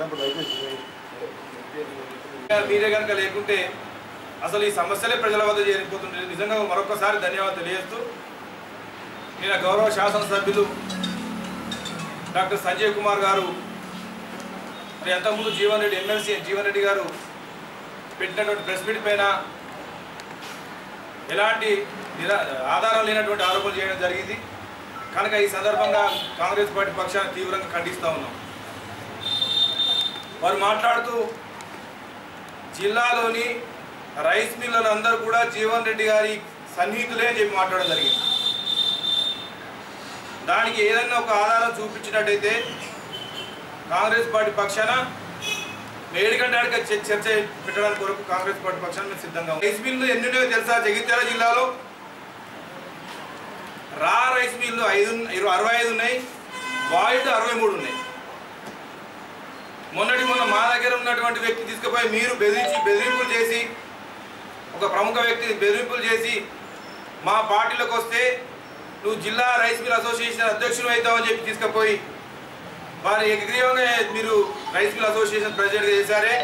మీరే కనుక లేకుంటే అసలు ఈ సమస్యలే ప్రజల వద్ద చేరిపోతుండే నిజంగా మరొకసారి ధన్యవాదాలు తెలియజేస్తూ నేను గౌరవ శాసనసభ్యులు డాక్టర్ సంజయ్ కుమార్ గారు మరి అంతకుముందు జీవన్ రెడ్డి ఎమ్మెల్సీ జీవన్ రెడ్డి గారు పెట్టినటువంటి ప్రెస్ మీట్ పైన ఎలాంటి నిరా ఆధారం లేనటువంటి ఆరోపణలు చేయడం జరిగింది కనుక ఈ సందర్భంగా కాంగ్రెస్ పార్టీ పక్షాన్ని తీవ్రంగా ఖండిస్తూ ఉన్నాం వారు మాట్లాడుతూ జిల్లాలోని రైస్ మిల్లులు అందరూ కూడా జీవన్ రెడ్డి గారి సన్నిహితులే అని చెప్పి మాట్లాడడం జరిగింది దానికి ఏదైనా ఒక ఆధారం చూపించినట్టయితే కాంగ్రెస్ పార్టీ పక్షాన ఏడుగంట చర్చ పెట్టడానికి కొరకు కాంగ్రెస్ పార్టీ పక్షాన మేము సిద్ధంగా ఉన్నాం. రైస్ మిల్లు ఎన్ని ఉన్నాయో తెలుసా జగిత్యాల జిల్లాలో రా రైస్ మిల్లు ఐదు ఇరవై అరవై ఐదు ఉన్నాయి బాయిల్డ్ అరవై మూడు ఉన్నాయి మొన్నటి మొన్న మా దగ్గర ఉన్నటువంటి వ్యక్తి తీసుకుపోయి మీరు బెదిరించి బెదిరింపులు చేసి ఒక ప్రముఖ వ్యక్తిని బెదిరింపులు చేసి మా పార్టీలోకి వస్తే నువ్వు జిల్లా రైస్ మిల్ అసోసియేషన్ అధ్యక్షుడు అవుతావని చెప్పి తీసుకుపోయి వారి ఏకగ్రీవంగా మీరు రైస్ మిల్ అసోసియేషన్ ప్రెసిడెంట్గా చేశారే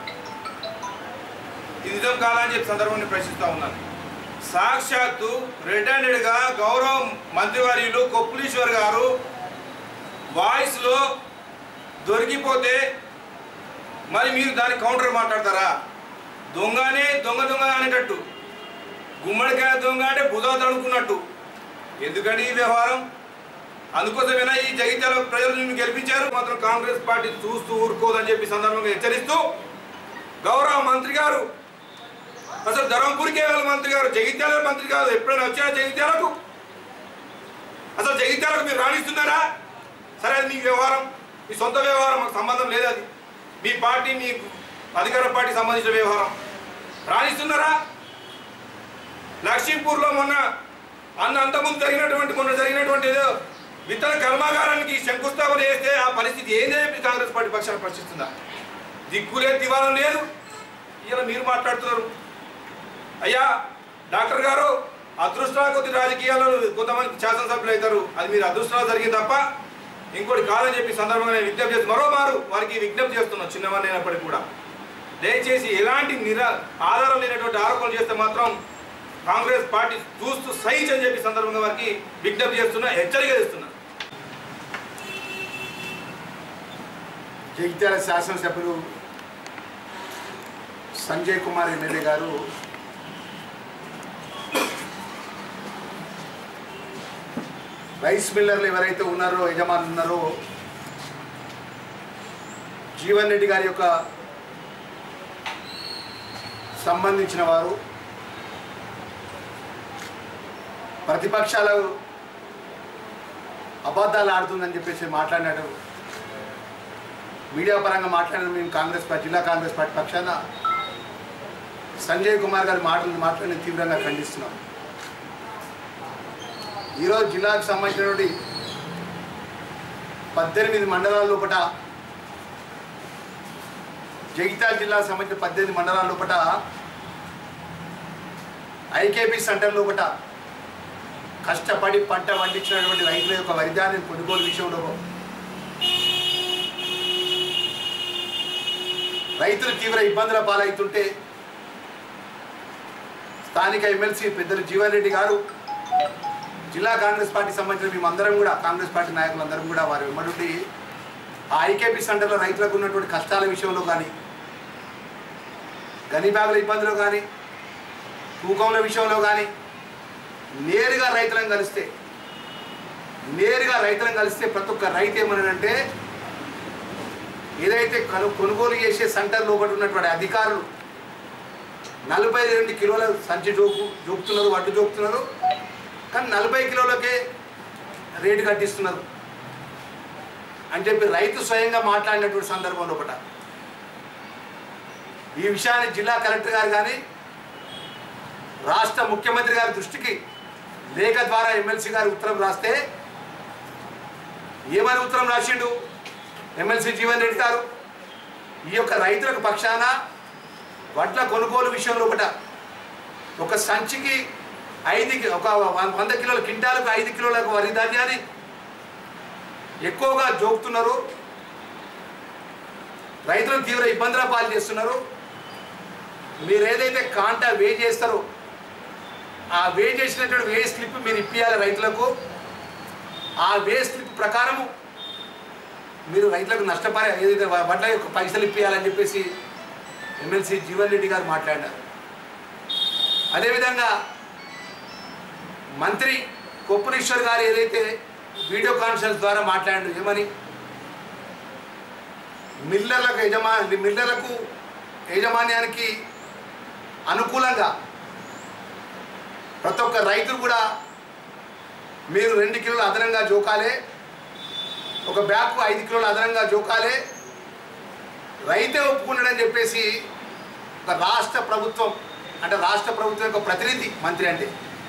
ఇది నిజం కాదని చెప్పి సందర్భంగా ప్రశ్నిస్తూ ఉన్నాను సాక్షాత్తు రెడ్ హ్యాండెడ్గా గౌరవ మంత్రివర్యులు కొప్పులీశ్వర్ గారు వాయిస్లో దొరికిపోతే మరి మీరు దానికి కౌంటర్ మాట్లాడతారా దొంగనే దొంగ దొంగ అనేటట్టు గుమ్మడికాయ దొంగ అంటే బుధం అనుకున్నట్టు ఎందుకండి ఈ వ్యవహారం అందుకోసమేనా ఈ జగిత్యాల ప్రజలు నిన్ను గెలిపించారు మాత్రం కాంగ్రెస్ పార్టీ చూస్తూ ఊరుకోదని చెప్పి సందర్భంగా హెచ్చరిస్తూ గౌరవ మంత్రి గారు అసలు ధర్మపురికే వెళ్ళ మంత్రి గారు జగిత్యాల మంత్రి కాదు ఎప్పుడైనా వచ్చారా జగిత్యాలకు అసలు జగిత్యాలకు మీరు రాణిస్తున్నారా సరే అది మీ వ్యవహారం మీ సొంత వ్యవహారం మాకు సంబంధం లేదు అది మీ పార్టీ మీ అధికార పార్టీ సంబంధించిన వ్యవహారం రాణిస్తున్నారా లక్ష్మీపూర్లో మొన్న అన్న అంతకుముందు జరిగినటువంటి మొన్న జరిగినటువంటి ఏదో విత్తన కర్మాగారానికి శంకుస్థాపన చేస్తే ఆ పరిస్థితి ఏంది అని చెప్పి కాంగ్రెస్ పార్టీ పక్షాన ప్రశ్నిస్తుందా దిక్కులేదు దివాలం లేదు ఇలా మీరు మాట్లాడుతున్నారు అయ్యా డాక్టర్ గారు అదృష్టా కొద్ది రాజకీయాల్లో కొంతమంది శాసనసభ్యులు అవుతారు అది మీరు అదృష్టంగా జరిగింది తప్ప ఇంకోటి కాదని చెప్పి సందర్భంగా నేను విజ్ఞప్తి చేస్తూ మరోమారు వారికి విజ్ఞప్తి చేస్తున్నాను చిన్నవాడిని అయినప్పటికీ కూడా దయచేసి ఎలాంటి నిరా ఆధారం లేనటువంటి ఆరోపణలు చేస్తే మాత్రం కాంగ్రెస్ పార్టీ చూస్తూ సహించని అని చెప్పి సందర్భంగా వారికి విజ్ఞప్తి చేస్తున్నా హెచ్చరిక చేస్తున్నా జగిత్యాల శాసనసభ్యులు సంజయ్ కుమార్ ఎమ్మెల్యే గారు రైస్ మిల్లర్లు ఎవరైతే ఉన్నారో యజమానులు ఉన్నారో జీవన్ రెడ్డి గారి యొక్క సంబంధించిన వారు ప్రతిపక్షాలు అబద్ధాలు ఆడుతుందని చెప్పేసి మాట్లాడినట్టు మీడియా పరంగా మాట్లాడిన మేము కాంగ్రెస్ పార్టీ జిల్లా కాంగ్రెస్ పార్టీ పక్షాన సంజయ్ కుమార్ గారి మాటలు మాట్లాడిన తీవ్రంగా ఖండిస్తున్నాం ఈరోజు జిల్లాకు సంబంధించినటువంటి పద్దెనిమిది మండలాల లోపల జగిత్యాల జిల్లాకు సంబంధించిన పద్దెనిమిది మండలాల లోపల ఐకేపీ సెంటర్ లోపల కష్టపడి పంట పండించినటువంటి రైతుల యొక్క వరిధాన్యం కొనుగోలు విషయంలో రైతులు తీవ్ర ఇబ్బందుల పాలవుతుంటే స్థానిక ఎమ్మెల్సీ పెద్దలు జీవన్ రెడ్డి గారు జిల్లా కాంగ్రెస్ పార్టీ సంబంధించిన మేమందరం కూడా కాంగ్రెస్ పార్టీ నాయకులందరం కూడా వారి వెంబడి ఆ ఐకేపీ సెంటర్లో రైతులకు ఉన్నటువంటి కష్టాల విషయంలో కానీ గని బ్యాగుల ఇబ్బందులు కానీ తూకంల విషయంలో కానీ నేరుగా రైతులను కలిస్తే నేరుగా రైతులను కలిస్తే ప్రతి ఒక్క రైతు ఏమన్నాడంటే ఏదైతే కను కొనుగోలు చేసే సెంటర్ లోపల ఉన్నటువంటి అధికారులు నలభై రెండు కిలోల సంచి జోకు జోకుతున్నారు వడ్డు జోకుతున్నారు కానీ నలభై కిలోలకే రేటు కట్టిస్తున్నారు అని చెప్పి రైతు స్వయంగా మాట్లాడినటువంటి సందర్భం లోపల ఈ విషయాన్ని జిల్లా కలెక్టర్ గారు కానీ రాష్ట్ర ముఖ్యమంత్రి గారి దృష్టికి లేఖ ద్వారా ఎమ్మెల్సీ గారు ఉత్తరం రాస్తే ఏమని ఉత్తరం రాసిండు ఎమ్మెల్సీ జీవన్ రెడ్డి గారు ఈ యొక్క రైతులకు పక్షాన వడ్ల కొనుగోలు విషయంలో ఒకట ఒక సంచికి ఐదు కి- ఒక వ- వంద కిలోల కింటాలకు ఐదు కిలోలకు వరి ధాన్యాన్ని ఎక్కువగా జోకుతున్నారు రైతులను తీవ్ర ఇబ్బందుల పాలు చేస్తున్నారు మీరు ఏదైతే కాంటా వే చేస్తారో ఆ వే చేసినటువంటి వే స్లిప్ మీరు ఇప్పియాలి రైతులకు ఆ వే స్లిప్ ప్రకారము మీరు రైతులకు నష్టపరి ఏదైతే వ- వడ్ల యొక్క పైసలు ఇప్పియాలని చెప్పేసి ఎమ్మెల్సీ జీవన్ రెడ్డి గారు మాట్లాడినారు అదేవిధంగా మంత్రి కొప్పునేశ్వర్ గారు ఏదైతే వీడియో కాన్ఫరెన్స్ ద్వారా మాట్లాడారు ఏమని మిల్లర్లకు యజమా మిల్లర్లకు యాజమాన్యానికి అనుకూలంగా ప్రతి ఒక్క రైతులు కూడా మీరు రెండు కిలోలు అదనంగా జోకాలే ఒక బ్యాగ్కు ఐదు కిలోలు అదనంగా జోకాలే రైతే ఒప్పుకున్నాడని చెప్పేసి ఒక రాష్ట్ర ప్రభుత్వం అంటే రాష్ట్ర ప్రభుత్వం యొక్క ప్రతినిధి మంత్రి అంటే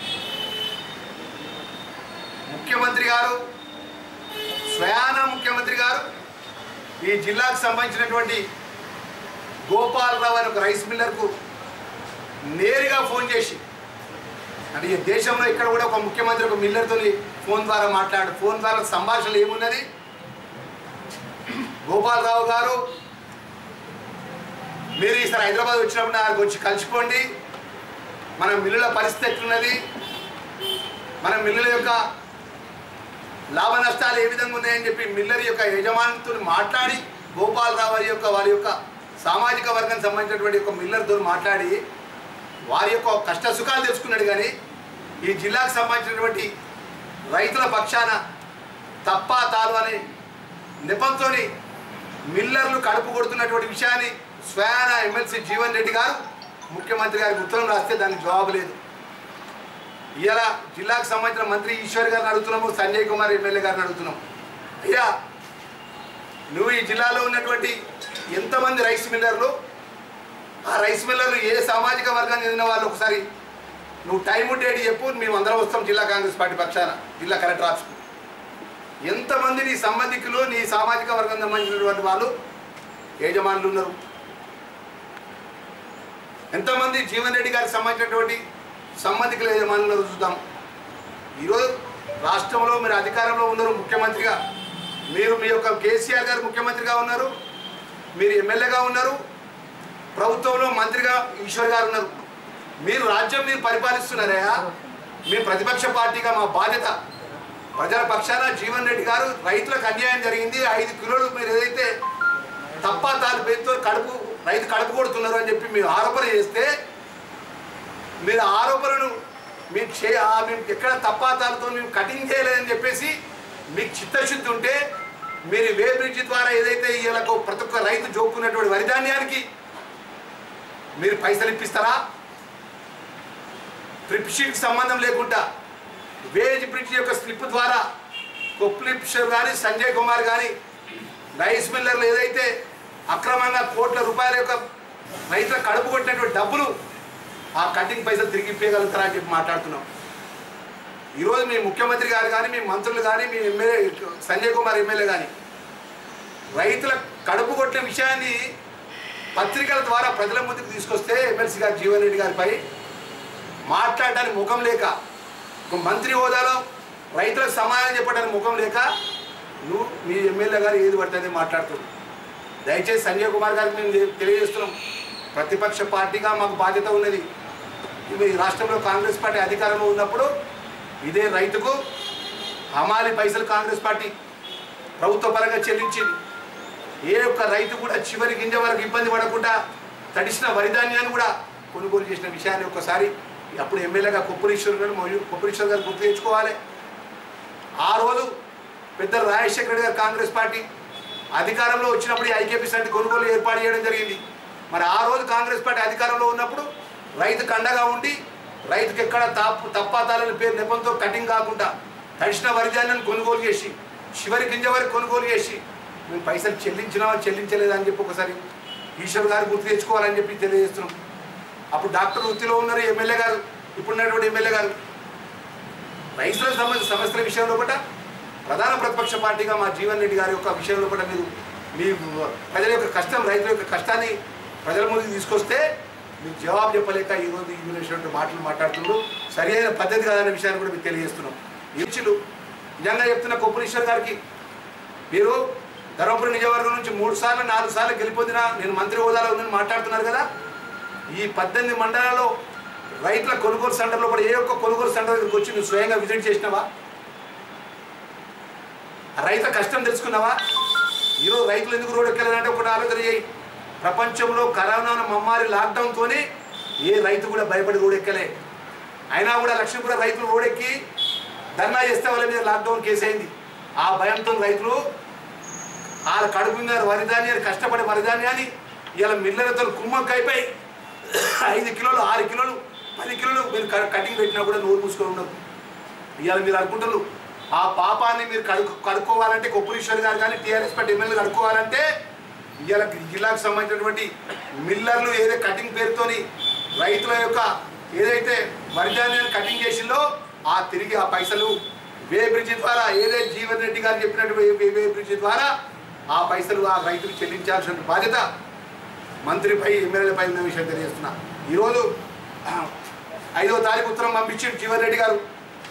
ముఖ్యమంత్రి గారు స్వయాన ముఖ్యమంత్రి గారు ఈ జిల్లాకు సంబంధించినటువంటి గోపాలరావు అనే ఒక రైస్ మిల్లర్కు నేరుగా ఫోన్ చేసి అంటే ఈ దేశంలో ఇక్కడ కూడా ఒక ముఖ్యమంత్రి ఒక మిల్లర్తో ఫోన్ ద్వారా మాట్లాడు ఫోన్ ద్వారా సంభాషణలు ఏమున్నది గోపాలరావు గారు మీరు ఈసారి హైదరాబాద్ వచ్చినప్పుడు నాకు వచ్చి కలిసిపోండి మన మిల్లుల పరిస్థితి ఎట్లున్నది మన మిల్లుల యొక్క లాభ నష్టాలు ఏ విధంగా ఉన్నాయని చెప్పి మిల్లర్ యొక్క యజమానితో మాట్లాడి గోపాలరావు వారి యొక్క వారి యొక్క సామాజిక వర్గం సంబంధించినటువంటి ఒక మిల్లర్తో మాట్లాడి వారి యొక్క కష్ట సుఖాలు తెలుసుకున్నాడు కానీ ఈ జిల్లాకు సంబంధించినటువంటి రైతుల పక్షాన తప్ప తాలు అనే నెపంతో మిల్లర్లు కడుపు కొడుతున్నటువంటి విషయాన్ని స్వయాన ఎమ్మెల్సీ జీవన్ రెడ్డి గారు ముఖ్యమంత్రి గారికి ఉత్తరం రాస్తే దానికి జవాబు లేదు ఇలా జిల్లాకు సంబంధించిన మంత్రి ఈశ్వర్ గారిని అడుగుతున్నాము సంజయ్ కుమార్ ఎమ్మెల్యే గారిని అడుగుతున్నాం అయ్యా నువ్వు ఈ జిల్లాలో ఉన్నటువంటి ఎంతమంది రైస్ మిల్లర్లు ఆ రైస్ మిల్లర్లు ఏ సామాజిక వర్గానికి చెందిన వాళ్ళు ఒకసారి నువ్వు టైం డేట్ చెప్పు మేము అందరం వస్తాం జిల్లా కాంగ్రెస్ పార్టీ పక్షాన జిల్లా కలెక్టర్ ఆఫీస్కు ఎంతమంది నీ సంబంధికులు నీ సామాజిక వర్గం సంబంధించినటువంటి వాళ్ళు యజమానులు ఉన్నారు ఎంతమంది జీవన్ రెడ్డి గారికి సంబంధించినటువంటి సంబంధికుల యజమానులు ఉన్నారు చూద్దాం ఈరోజు రాష్ట్రంలో మీరు అధికారంలో ఉన్నారు ముఖ్యమంత్రిగా మీరు మీ యొక్క కేసీఆర్ గారు ముఖ్యమంత్రిగా ఉన్నారు మీరు ఎమ్మెల్యేగా ఉన్నారు ప్రభుత్వంలో మంత్రిగా ఈశ్వర్ గారు ఉన్నారు మీరు రాజ్యం మీరు పరిపాలిస్తున్నారయ్యా మీ ప్రతిపక్ష పార్టీగా మా బాధ్యత ప్రజల పక్షాన జీవన్ రెడ్డి గారు రైతులకు అన్యాయం జరిగింది ఐదు కిలోలు మీరు ఏదైతే తప్ప తాలు పేరుతో కడుపు రైతు కడుపు కొడుతున్నారు అని చెప్పి మీరు ఆరోపణ చేస్తే మీరు ఆ ఆరోపణను మీకు చే ఆ మేము ఎక్కడ తప్పాతాలతో మేము కటింగ్ చేయలేదని చెప్పేసి మీకు చిత్తశుద్ధి ఉంటే మీరు వే బ్రిడ్జ్ ద్వారా ఏదైతే వీళ్ళకు ప్రతి ఒక్క రైతు జోక్కున్నటువంటి వరిధాన్యానికి మీరు పైసలు ఇప్పిస్తారా ట్రిప్ షీట్కి సంబంధం లేకుండా వేజ్ బ్రిడ్జ్ యొక్క స్లిప్ ద్వారా కొప్లిప్షర్ కానీ సంజయ్ కుమార్ కానీ రైస్ మిల్లర్లు ఏదైతే అక్రమంగా కోట్ల రూపాయల యొక్క రైతుల కడుపు కొట్టినటువంటి డబ్బులు ఆ కటింగ్ పైసలు తిరిగి ఇప్పగలుగుతారా అని చెప్పి మాట్లాడుతున్నాం ఈరోజు మీ ముఖ్యమంత్రి గారు కానీ మీ మంత్రులు కానీ మీ ఎమ్మెల్యే సంజయ్ కుమార్ ఎమ్మెల్యే కానీ రైతుల కడుపు కొట్టిన విషయాన్ని పత్రికల ద్వారా ప్రజల ముందుకు తీసుకొస్తే ఎమ్మెల్సీ గారు జీవన్ రెడ్డి గారిపై మాట్లాడడానికి ముఖం లేక ఒక మంత్రి హోదాలో రైతులకు సమాధానం చెప్పడానికి ముఖం లేక నువ్వు మీ ఎమ్మెల్యే గారు ఏది పడుతుంది మాట్లాడుతున్నావు దయచేసి సంజయ్ కుమార్ గారికి మేము తె- తెలియజేస్తున్నాం ప్రతిపక్ష పార్టీగా మాకు బాధ్యత ఉన్నది ఇది రాష్ట్రంలో కాంగ్రెస్ పార్టీ అధికారంలో ఉన్నప్పుడు ఇదే రైతుకు హమాలి పైసలు కాంగ్రెస్ పార్టీ ప్రభుత్వ పరంగా చెల్లించింది ఏ ఒక్క రైతు కూడా చివరి గింజ వరకు ఇబ్బంది పడకుండా తడిసిన వరిధాన్యాన్ని కూడా కొనుగోలు చేసిన విషయాన్ని ఒకసారి అప్పుడు ఎమ్మెల్యేగా కొప్పురీశ్వర్ గారు మరియు కొప్పురీశ్వర్ గారు గుర్తు తెచ్చుకోవాలి ఆ రోజు పెద్ద రాజశేఖర రెడ్డి గారు కాంగ్రెస్ పార్టీ అధికారంలో వచ్చినప్పుడు ఈ ఐకేపీ సంటి కొనుగోలు ఏర్పాటు చేయడం జరిగింది మరి ఆ రోజు కాంగ్రెస్ పార్టీ అధికారంలో ఉన్నప్పుడు రైతు కండగా ఉండి రైతుకి ఎక్కడ తప్పు తప్పాతాలని పేరు నెపంతో కటింగ్ కాకుండా తడిసిన వరిధాన్యాన్ని కొనుగోలు చేసి చివరి గింజ వరకు కొనుగోలు చేసి మేము పైసలు చెల్లించినామా చెల్లించలేదా అని చెప్పి ఒకసారి ఈశ్వర్ గారు గుర్తు తెచ్చుకోవాలని చెప్పి తెలియజేస్తున్నాం అప్పుడు డాక్టర్ వృత్తిలో ఉన్నారు ఎమ్మెల్యే గారు ఇప్పుడున్నటువంటి ఎమ్మెల్యే గారు రైతులకు సంబంధించిన సమస్యల విషయంలో కూడా ప్రధాన ప్రతిపక్ష పార్టీగా మా జీవన్ రెడ్డి గారి యొక్క విషయంలో కూడా మీరు మీ ప్రజల యొక్క కష్టం రైతుల యొక్క కష్టాన్ని ప్రజల ముందుకు తీసుకొస్తే మీకు జవాబు చెప్పలేక ఈరోజు ఈ విధమైనటువంటి మాటలు మాట్లాడుతుండ్రు సరి అయిన పద్ధతి కాదనే విషయాన్ని కూడా మీకు తెలియజేస్తున్నాం ఇచ్చులు నిజంగా చెప్తున్న కొప్పులీశ్వర్ గారికి మీరు ధర్మపురి నియోజకవర్గం నుంచి మూడు సార్లు నాలుగు సార్లు గెలిపొందిన నేను మంత్రి హోదాలో ఉందని మాట్లాడుతున్నారు కదా ఈ పద్దెనిమిది మండలాల్లో రైతుల కొనుగోలు సెంటర్లో కూడా ఏ ఒక్క కొనుగోలు సెంటర్ దగ్గరికి వచ్చి నువ్వు స్వయంగా విజిట్ చేసినావా ఆ రైతుల కష్టం తెలుసుకున్నావా ఈరోజు రైతులు ఎందుకు రోడ్డు ఎక్కాలంటే ఒకటి ఆలోచన చేయి ప్రపంచంలో కరోనా మమ్మారి లాక్డౌన్తోనే ఏ రైతు కూడా భయపడి రోడ్డు ఎక్కలే అయినా కూడా లక్ష్మీపురం రైతులు రోడ్డెక్కి ధర్నా చేస్తే వాళ్ళ మీద లాక్డౌన్ కేసు అయింది ఆ భయంతో రైతులు వాళ్ళ కడుపు మీద వరిధాన్యాన్ని కష్టపడి వరిధాన్యాన్ని ఇలా మిల్లలతో కుమ్మక్కైపోయి ఐదు కిలోలు ఆరు కిలోలు పది కిలోలు మీరు క- కటింగ్ పెట్టినా కూడా నోరు మూసుకొని ఉండదు ఇవాళ మీరు అనుకుంటారు ఆ పాపాన్ని మీరు కడుక్కు కడుక్కోవాలంటే కొప్పులీశ్వర్ గారు కానీ టీఆర్ఎస్ పార్టీ ఎమ్మెల్యే కడుక్కోవాలంటే ఇవాళ జిల్లాకు సంబంధించినటువంటి మిల్లర్లు ఏదైతే కటింగ్ పేరుతోని రైతుల యొక్క ఏదైతే వరిధాన్యాన్ని కటింగ్ చేసిందో ఆ తిరిగి ఆ పైసలు వే బ్రిడ్జి ద్వారా ఏదైతే జీవన్ రెడ్డి గారు చెప్పినట్టు వే వే- వే బ్రిడ్జి ద్వారా ఆ పైసలు ఆ రైతులకు చెల్లించాల్సిన బాధ్యత మంత్రిపై ఎమ్మెల్యేలపై ఉన్న విషయం తెలియజేస్తున్నా ఈరోజు ఐదో తారీఖు ఉత్తరం పంపించిండు జీవన్ రెడ్డి గారు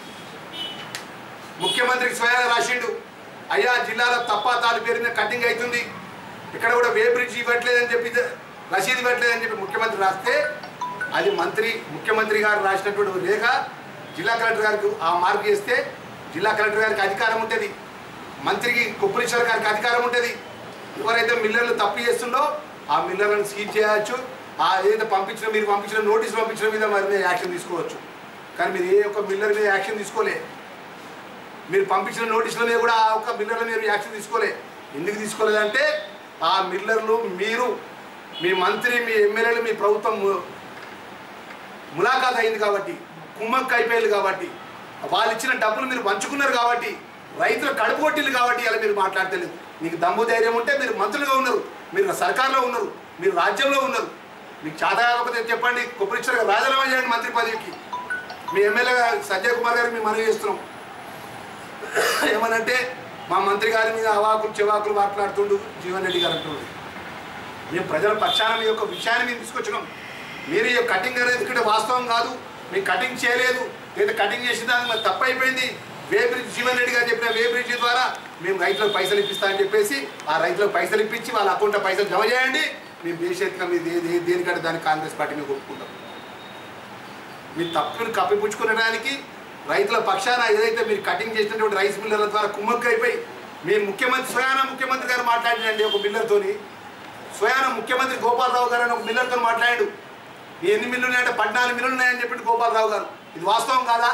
ముఖ్యమంత్రికి స్వయంగా రాసిండు అయ్యా జిల్లాలో తప్పా తాలు పేరు మీద కటింగ్ అవుతుంది ఇక్కడ కూడా వే బ్రిడ్జ్ ఇవ్వట్లేదని చెప్పి రసీదు ఇవ్వట్లేదని చెప్పి ముఖ్యమంత్రి రాస్తే అది మంత్రి ముఖ్యమంత్రి గారు రాసినటువంటి లేఖ జిల్లా కలెక్టర్ గారికి ఆ మార్పు చేస్తే జిల్లా కలెక్టర్ గారికి అధికారం ఉంటుంది మంత్రికి కుప్పలీశ్వర్ గారికి అధికారం ఉంటుంది ఎవరైతే మిల్లర్లు తప్పు చేస్తుందో ఆ మిల్లర్లను సీజ్ చేయవచ్చు ఆ ఏదైతే పంపించిన మీరు పంపించిన నోటీస్ పంపించిన మీద మరి మీద యాక్షన్ తీసుకోవచ్చు కానీ మీరు ఏ ఒక్క మిల్లర్ మీద యాక్షన్ తీసుకోలే మీరు పంపించిన నోటీసుల మీద కూడా ఆ ఒక్క మిల్లర్ల మీద యాక్షన్ తీసుకోలే ఎందుకు తీసుకోలేదంటే ఆ మిల్లర్లు మీరు మీ మంత్రి మీ ఎమ్మెల్యేలు మీ ప్రభుత్వం ము- ములాఖాత్ అయింది కాబట్టి కుమ్మక్క అయిపోయింది కాబట్టి వాళ్ళు ఇచ్చిన డబ్బులు మీరు పంచుకున్నారు కాబట్టి రైతులు కడుపు కొట్టింది కాబట్టి ఇలా మీరు మాట్లాడతలేదు మీకు దమ్ము ధైర్యం ఉంటే మీరు మంత్రులుగా ఉన్నారు మీరు సర్కార్లో ఉన్నారు మీరు రాజ్యంలో ఉన్నారు మీకు చేత కాకపోతే చెప్పండి కొబ్బరిచ్చారు రాజీనామా చేయండి మంత్రి పదవికి మీ ఎమ్మెల్యే గారు సంజయ్ కుమార్ గారికి మేము మనవి చేస్తున్నాం ఏమనంటే మా మంత్రి గారి మీద అవాకులు చెవాకులు మాట్లాడుతుండు జీవన్ రెడ్డి గారు అంటుండు మేము ప్రజల పక్షాన మీ యొక్క విషయాన్ని మేము తీసుకొచ్చినాం మీరు ఈ కటింగ్ అనేది ఎందుకంటే వాస్తవం కాదు మేము కటింగ్ చేయలేదు లేదా కటింగ్ చేసిన దానికి మరి తప్పు అయిపోయింది వే బ్రిడ్జ్ జీవన్ రెడ్డి గారు చెప్పిన వే బ్రిడ్జ్ ద్వారా మేము రైతులకు పైసలు ఇప్పిస్తామని చెప్పేసి ఆ రైతులకు పైసలు ఇప్పించి వాళ్ళ అకౌంట్లో పైసలు జమ చేయండి మేము దేశేత్తుగా మీరు దే- దే- దేనికంటే దానికి కాంగ్రెస్ పార్టీ మేము ఒప్పుకుంటాం మీ తప్పును కప్పిపుచ్చుకునడానికి రైతుల పక్షాన ఏదైతే మీరు కటింగ్ చేసినటువంటి రైస్ మిల్లర్ల ద్వారా కుమ్మక్కు అయిపోయి మీ ముఖ్యమంత్రి స్వయాన ముఖ్యమంత్రి గారు మాట్లాడినండి ఒక మిల్లర్తోని స్వయాన ముఖ్యమంత్రి గోపాలరావు గారు అని ఒక మిల్లర్తో మాట్లాడాడు ఈ ఎన్ని మిల్లు ఉన్నాయంటే పద్నాలుగు మిల్లులు ఉన్నాయని చెప్పి గోపాలరావు గారు ఇది వాస్తవం కాదా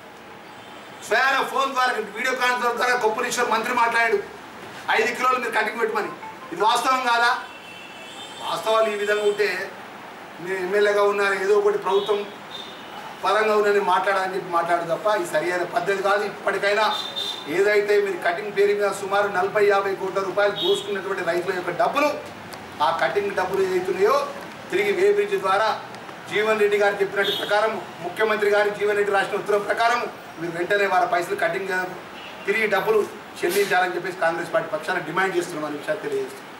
స్వయాన ఫోన్ ద్వారా వీడియో కాన్ఫరెన్స్ ద్వారా కొప్పులీశ్వర్ మంత్రి మాట్లాడాడు ఐదు కిలోలు మీరు కటింగ్ పెట్టమని ఇది వాస్తవం కాదా వాస్తవాలు ఈ విధంగా ఉంటే మీరు ఎమ్మెల్యేగా ఉన్నారు ఏదో ఒకటి ప్రభుత్వం పరంగా ఉన్నది మాట్లాడాలని చెప్పి మాట్లాడు తప్ప ఇది సరియైన పద్ధతి కాదు ఇప్పటికైనా ఏదైతే మీరు కటింగ్ పేరు మీద సుమారు నలభై యాభై కోట్ల రూపాయలు దోసుకున్నటువంటి రైతుల యొక్క డబ్బులు ఆ కటింగ్ డబ్బులు ఏదైతున్నాయో తిరిగి వే బ్రిడ్జ్ ద్వారా జీవన్ రెడ్డి గారు చెప్పినట్టు ప్రకారం ముఖ్యమంత్రి గారు జీవన్ రెడ్డి రాసిన ఉత్తరం ప్రకారం మీరు వెంటనే వారి పైసలు కటింగ్ తిరిగి డబ్బులు చెల్లించాలని చెప్పేసి కాంగ్రెస్ పార్టీ పక్షాన డిమాండ్ చేస్తున్నాం అనే విషయాన్ని తెలియజేస్తున్నాం